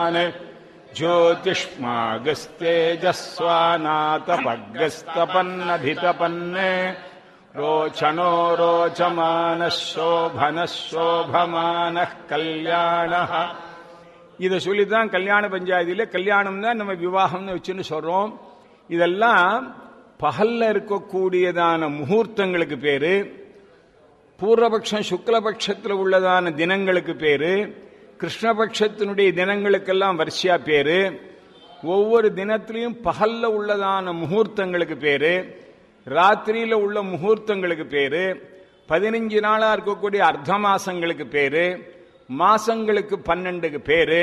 ज्योतिष्मागस्तेजस्वानातपग्रस्तपन्नभितपन्ने रोचनो रोचमानः शोभनः शोभमानः कल्याणः இதை சொல்லித்தான் கல்யாண பஞ்சாயத்தில கல்யாணம் தான் நம்ம விவாகம்னு வச்சுன்னு சொல்றோம் இதெல்லாம் பகல்ல இருக்கக்கூடியதான முகூர்த்தங்களுக்கு பேரு பூர்வபக்ஷம் சுக்லபட்சத்தில் உள்ளதான தினங்களுக்கு பேரு கிருஷ்ணபட்சத்தினுடைய தினங்களுக்கெல்லாம் வரிசையா பேரு ஒவ்வொரு தினத்திலையும் பகல்ல உள்ளதான முகூர்த்தங்களுக்கு பேரு ராத்திரியில உள்ள முகூர்த்தங்களுக்கு பேரு பதினஞ்சு நாளா இருக்கக்கூடிய அர்த்த மாசங்களுக்கு பேரு மாசங்களுக்கு பன்னெண்டுக்கு பேரு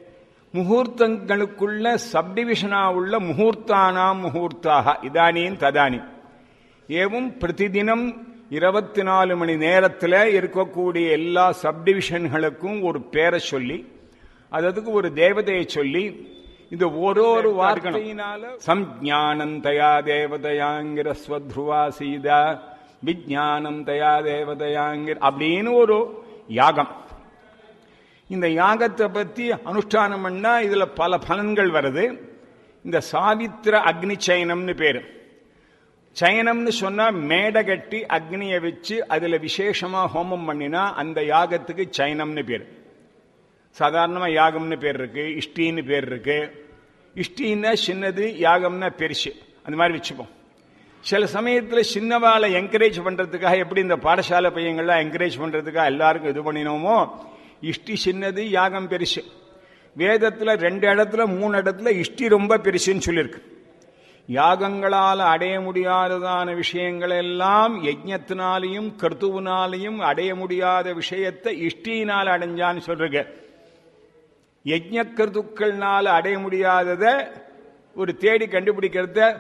முகூர்த்தங்களுக்குள்ள சப்டிவிஷனா உள்ள முகூர்த்தானாம் முகூர்த்தாக இதானியும் ததானி ஏவும் பிரதிதினம் இருபத்தி நாலு மணி நேரத்தில் இருக்கக்கூடிய எல்லா சப்டிவிஷன்களுக்கும் ஒரு பேரை சொல்லி அதுக்கு ஒரு தேவதையை சொல்லி இந்த ஒரு ஒரு வார்த்தையினால சம்ஞானம் தயா தேவதையாங்கிற ஸ்வத்ருவா சீதா விஜானம் தயா தேவதையாங்கிற அப்படின்னு ஒரு யாகம் இந்த யாகத்தை பத்தி அனுஷ்டானம் பண்ணா இதுல பல பலன்கள் வருது இந்த சாவித்திர அக்னி சயனம்னு பேரு சயனம்னு சொன்னா மேடை கட்டி அக்னியை வச்சு அதுல விசேஷமா ஹோமம் பண்ணினா அந்த யாகத்துக்கு சயனம்னு பேரு சாதாரணமா யாகம்னு பேர் இருக்கு இஷ்டின்னு பேர் இருக்கு இஷ்டின்னா சின்னது யாகம்னா பெருசு அந்த மாதிரி வச்சுப்போம் சில சமயத்தில் சின்னவாளை என்கரேஜ் பண்றதுக்காக எப்படி இந்த பாடசாலை பையங்கள்லாம் என்கரேஜ் பண்றதுக்காக எல்லாருக்கும் இது பண்ணினோமோ இஷ்டி சின்னது யாகம் பெருசு வேதத்துல ரெண்டு இடத்துல மூணு இடத்துல இஷ்டி ரொம்ப பெருசுன்னு சொல்லியிருக்கு யாகங்களால் அடைய முடியாததான விஷயங்கள் எல்லாம் யஜ்ஞத்தினாலையும் கர்த்துவனாலையும் அடைய முடியாத விஷயத்தை இஷ்டியினால் அடைஞ்சான்னு சொல்றீங்க யஜ்ஞ கருத்துக்கள்னால அடைய முடியாததை ஒரு தேடி கண்டுபிடிக்கிறத